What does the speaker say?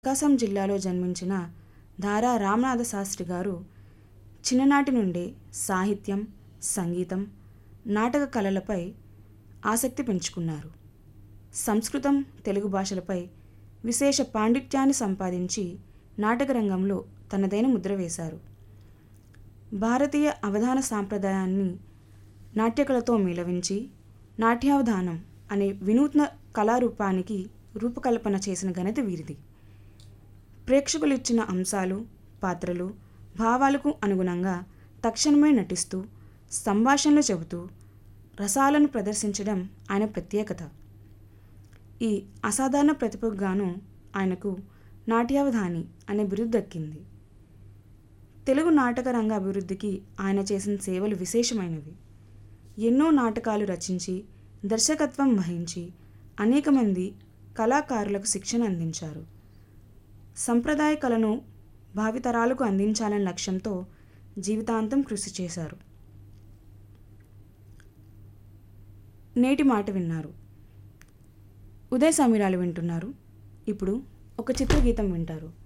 ప్రకాశం జిల్లాలో జన్మించిన ధారా రామనాథ శాస్త్రి గారు చిన్ననాటి నుండే సాహిత్యం సంగీతం నాటక కళలపై ఆసక్తి పెంచుకున్నారు సంస్కృతం తెలుగు భాషలపై విశేష పాండిత్యాన్ని సంపాదించి నాటక రంగంలో తనదైన ముద్ర వేశారు భారతీయ అవధాన సాంప్రదాయాన్ని నాట్యకళతో మేళవించి నాట్యావధానం అనే వినూత్న కళారూపానికి రూపకల్పన చేసిన ఘనత వీరిది ప్రేక్షకులు ఇచ్చిన అంశాలు పాత్రలు భావాలకు అనుగుణంగా తక్షణమే నటిస్తూ సంభాషణలు చెబుతూ రసాలను ప్రదర్శించడం ఆయన ప్రత్యేకత ఈ అసాధారణ ప్రతిభకు గాను ఆయనకు నాట్యావధాని అనే బిరుదు దక్కింది తెలుగు నాటక రంగ అభివృద్ధికి ఆయన చేసిన సేవలు విశేషమైనవి ఎన్నో నాటకాలు రచించి దర్శకత్వం వహించి అనేక మంది కళాకారులకు శిక్షణ అందించారు సంప్రదాయ కళను భావితరాలకు అందించాలనే లక్ష్యంతో జీవితాంతం కృషి చేశారు నేటి మాట విన్నారు ఉదయ సమీరాలు వింటున్నారు ఇప్పుడు ఒక చిత్రగీతం వింటారు